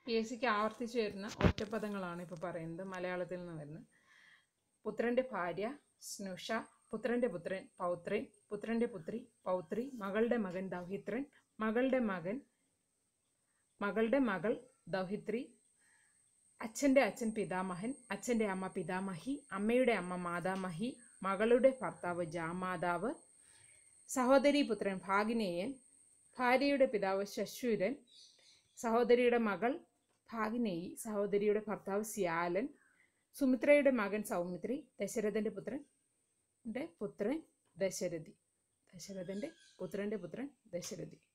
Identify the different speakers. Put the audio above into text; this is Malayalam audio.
Speaker 1: പി എസ് സിക്ക് ആവർത്തിച്ച് വരുന്ന ഒറ്റപ്പദങ്ങളാണ് ഇപ്പോൾ പറയുന്നത് മലയാളത്തിൽ നിന്ന് വരുന്നത് പുത്രൻ്റെ ഭാര്യ സ്നുഷ പുത്രൻ്റെ പുത്രൻ പൗത്രൻ പുത്രൻ്റെ പുത്രി പൗത്രി മകളുടെ മകൻ ദൗഹിത്രൻ മകളുടെ മകൻ മകളുടെ മകൾ ദൗഹിത്രി അച്ഛൻ്റെ അച്ഛൻ പിതാമഹൻ അച്ഛൻ്റെ അമ്മ പിതാമഹി അമ്മയുടെ അമ്മ മാതാമഹി മകളുടെ ഭർത്താവ് ജാമാതാവ് സഹോദരി പുത്രൻ ഭാഗിനേയൻ ഭാര്യയുടെ പിതാവ് ശശൂരൻ സഹോദരിയുടെ മകൾ ഭാഗിനേയി സഹോദരിയുടെ ഭർത്താവ് സ്യാലൻ സുമിത്രയുടെ മകൻ സൗമിത്രി ദശരഥൻ്റെ പുത്രൻ പുത്രൻ ദശരഥി ദശരഥൻ്റെ പുത്രൻ്റെ പുത്രൻ ദശരഥി